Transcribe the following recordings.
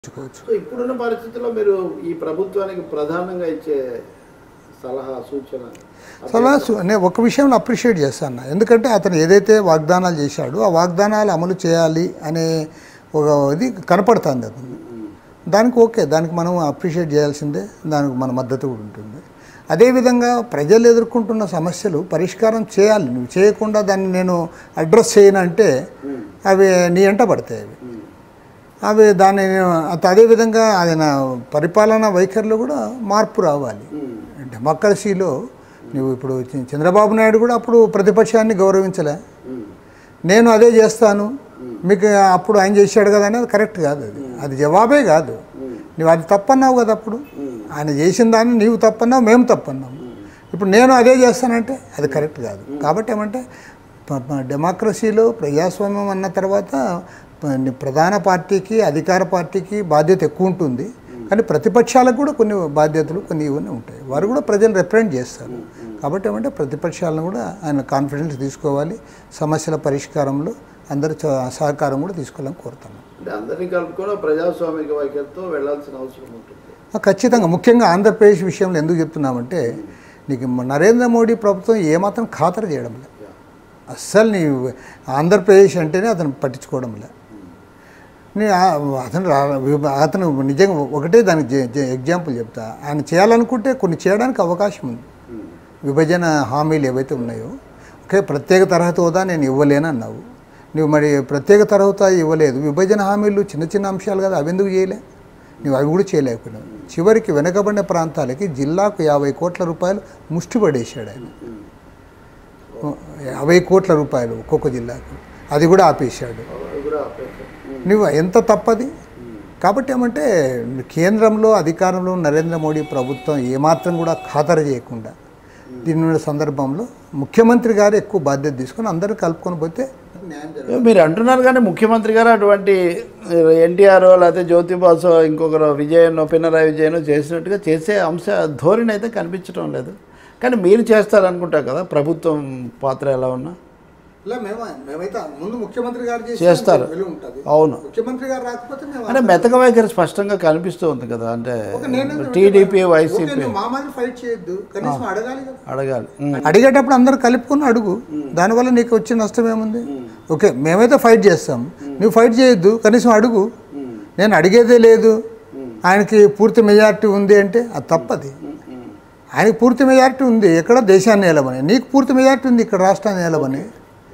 తెచ్చుకోవచ్చు సో ఇప్పుడున్న పరిస్థితుల్లో మీరు ఈ ప్రభుత్వానికి ప్రధానంగా ఇచ్చే సలహా సూచన చాలా సు- నేను ఒక విషయంలో అప్రిషియేట్ చేస్తాను ఎందుకంటే అతను ఏదైతే వాగ్దానాలు చేశాడో ఆ వాగ్దానాలు అమలు చేయాలి అనే ఒక ఇది కనపడుతుంది అతను దానికి ఓకే దానికి మనం అప్రిషియేట్ చేయాల్సిందే దానికి మన మద్దతు కూడా ఉంటుంది అదేవిధంగా ప్రజలు ఎదుర్కొంటున్న సమస్యలు పరిష్కారం చేయాలి నువ్వు చేయకుండా దాన్ని నేను అడ్రస్ చేయనంటే అవి నీ ఎంట పడతాయి అవి అవి దాన్ని అత- అదేవిధంగా ఆయన పరిపాలనా వైఖరిలో కూడా మార్పు రావాలి డెమోక్రసీలో నువ్వు ఇప్పుడు చి- చంద్రబాబు నాయుడు కూడా అప్పుడు ప్రతిపక్షాన్ని గౌరవించలే నేను అదే చేస్తాను మీకు అప్పుడు ఆయన చేశాడు కదా అనేది కరెక్ట్ కాదు అది అది జవాబే కాదు నువ్వు అది తప్పన్నావు కదా అప్పుడు ఆయన చేసిన దాన్ని నీవు తప్పన్నావు మేము తప్పన్నాము ఇప్పుడు నేను అదే చేస్తానంటే అది కరెక్ట్ కాదు కాబట్టి ఏమంటే ప- ప- డెమోక్రసీలో ప్రజాస్వామ్యం అన్న తర్వాత ప- ని- ప్రధాన పార్టీకి అధికార పార్టీకి బాధ్యత ఎక్కువ ఉంటుంది కానీ ప్రతిపక్షాలకు కూడా కొన్ని బాధ్యతలు కొన్ని ఇవన్నీ ఉంటాయి వారు కూడా ప్రజలు రిప్రజెంట్ చేస్తారు కాబట్టి ఏమంటే ప్రతిపక్షాలను కూడా ఆయన కాన్ఫిడెన్స్ తీసుకోవాలి సమస్యల పరిష్కారంలో అందరి చ- సహకారం కూడా తీసుకోవాలని కోరుతాను అంటే అందరినీ కలుపుకొని ప్రజాస్వామిక వైఖరితో వెళ్ళాల్సిన అవసరం ఉంటుంది ఆ, ఖచ్చితంగా ముఖ్యంగా ఆంధ్రప్రదేశ్ విషయంలో ఎందుకు చెప్తున్నామంటే నీకు మ- నరేంద్ర మోడీ ప్రభుత్వం ఏమాత్రం ఖాతరు చేయడం లేదు అస్సలు నీ ఆంధ్రప్రదేశ్ అంటేనే అతను పట్టించుకోవడం లే నీ ఆ- అతను రా- విభ- అతను నిజంగా ఒకటే దానికి జె- జె- ఎగ్జాంపుల్ చెప్తా ఆయన చేయాలనుకుంటే కొన్ని చేయడానికి అవకాశం ఉంది విభజన హామీలు ఏవైతే ఉన్నాయో ఒకే ప్రత్యేక తరహత హోదా నేను ఇవ్వలేను అన్నావు నువ్వు మరి ప్రత్యేక తరహత ఇవ్వలేదు విభజన హామీలు చిన్న చిన్న అంశాలు కదా అవి ఎందుకు చేయలే నువ్వు అవి కూడా చేయలేకపోయినావు చివరికి వెనుకబడిన ప్రాంతాలకి జిల్లాకు యాభై కోట్ల రూపాయలు ముష్టి పడేశాడు ఆయన యాభై కోట్ల రూపాయలు ఒక్కొక్క జిల్లాకు అది కూడా ఆపేశాడు అవి కూడా ఆపేశారు. నువ్వు ఎంత తప్పది కాబట్టి ఏమంటే కేంద్రంలో అధికారంలో నరేంద్ర మోడీ ప్రభుత్వం ఏమాత్రం కూడా ఖాతరు చేయకుండా దీని ఉన్న సందర్భంలో ముఖ్యమంత్రి గారు ఎక్కువ బాధ్యత తీసుకొని అందరూ కలుపుకొని పోతే న్యాయం జరుగుతుంది. మీరు అంటున్నారు కానీ ముఖ్యమంత్రి గారు అటువంటి ఎన్టీఆర్ లేకపోతే జ్యోతి బాసు ఇంకొకరు విజయన్ పినరాయి విజయన్ చేసినట్టుగా చేసే అంశ ధోరణి అయితే కనిపించడం లేదు కానీ మీరు చేస్తారనుకుంటా కదా ప్రభుత్వం పాత్ర ఎలా ఉన్నా ఇలా మేము మేమైతే ముందు ముఖ్యమంత్రి గారు చేసిన చేస్తారు. విలువ ఉంటుంది అవును ముఖ్యమంత్రి గారు రాకపోతే మేము అంటే మెతక వైఖరి స్పష్టంగా కనిపిస్తూ ఉంది కదా అంటే ఒక నేను టీడీపీ ఓకే, వైసీపీ నువ్వు మా మాదిరి ఫైట్ చేయొద్దు కనీసం అడగాలి కదా అడగాలి ఉమ్. అడిగేటప్పుడు అందరు కలుపుకొని అడుగు దానివల్ల నీకు వచ్చే నష్టం ఏముంది ఓకే మేమైతే ఫైట్ చేస్తాం నువ్వు ఫైట్ చేయొద్దు కనీసం అడుగు నేను అడిగేదే లేదు ఆయనకి పూర్తి మెజారిటీ ఉంది అంటే అది తప్పది ఆయనకి పూర్తి మెజారిటీ ఉంది ఎక్కడ దేశాన్ని ఏలమని నీకు పూర్తి మెజారిటీ ఉంది ఇక్కడ రాష్ట్రాన్ని ఏలమని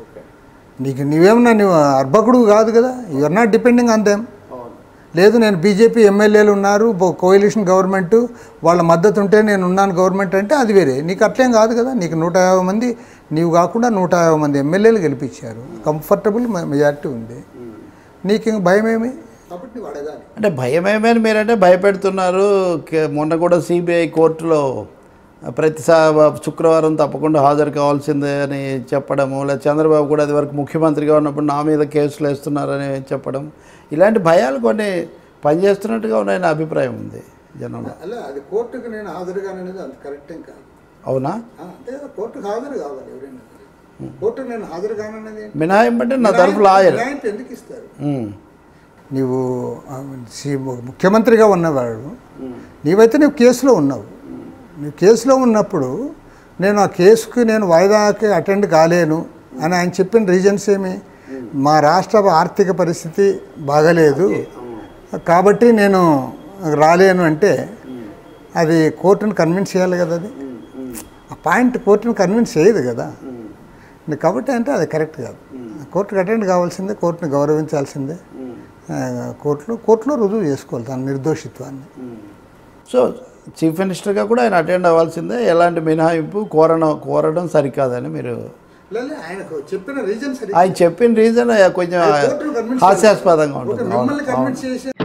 నీకు నీవేమన్నా నువ్వు అర్భకుడు కాదు కదా you are not depending on them అవును లేదు నేను బీజేపీ ఎమ్మెల్యేలు ఉన్నారు కోయిలిషన్ గవర్నమెంట్ వాళ్ళ మద్దతు ఉంటే నేను ఉన్నాను గవర్నమెంట్ అంటే అది వేరే నీకు అట్లేం కాదు కదా నీకు నూట యాభై మంది నీవు కాకుండా నూట యాభై మంది ఎమ్మెల్యేలు గెలిపించారు కంఫర్టబుల్ మెజారిటీ ఉంది నీకు ఇంక భయం ఏమి కాబట్టి నువ్వు అడగాలి అంటే భయమేమని మీరంటే భయపెడుతున్నారు కే- మొన్న కూడా సిబిఐ కోర్టులో ప్రతిసా శుక్రవారం తప్పకుండా హాజరు కావాల్సిందే అని చెప్పడము లేదా చంద్రబాబు కూడా అది వరకు ముఖ్యమంత్రిగా ఉన్నప్పుడు నా మీద కేసులు వేస్తున్నారని చెప్పడం ఇలాంటి భయాలు కొన్ని పనిచేస్తున్నట్టుగా ఉన్నాయని నా అభిప్రాయం ఉంది జనంలో అలా అది కోర్టుకు నేను హాజరు కాననేది అంత కరెక్ట్ ఏం కాదు అవునా ఆ, అంతే కదా కోర్టుకు హాజరు కావాలి ఎవరైనా సరే. కోర్టుకు నేను హాజరు కాననేది ఏంటి? మినహాయింపు అంటే నా తరఫు లాయర్ మినహాయింపు ఎందుకు ఇస్తారు నీవు ఆ, సి- ముఖ్యమంత్రిగా ఉన్నవాడు నీవైతే నువ్వు కేసులో ఉన్నావు నువ్వు కేసులో ఉన్నప్పుడు నేను ఆ కేసుకి నేను వాయిదాకి అటెండ్ కాలేను అని ఆయన చెప్పిన రీజన్స్ ఏమి మా రాష్ట్ర ఆర్థిక పరిస్థితి బాగలేదు కాబట్టి నేను రాలేను అంటే అది కోర్టును కన్విన్స్ చేయాలి కదా అది ఆ పాయింట్ కోర్టును కన్విన్స్ చేయదు కదా కాబట్టి అంటే అది కరెక్ట్ కాదు కోర్టుకు అటెండ్ కావాల్సిందే కోర్టును గౌరవించాల్సిందే ఆ, కోర్టులో కోర్టులో రుజువు చేసుకోవాలి తన నిర్దోషిత్వాన్ని సో చీఫ్ మినిస్టర్గా కూడా ఆయన అటెండ్ అవ్వాల్సిందే ఎలాంటి మినహాయింపు కోరడం కోరడం సరికాదని మీరు ఆయనకు చెప్పిన రీజన్ ఆయన చెప్పిన రీజన్ కొంచెం హాస్యాస్పదంగా ఉంటుంది అవును, అవును కన్విన్స్ చేసి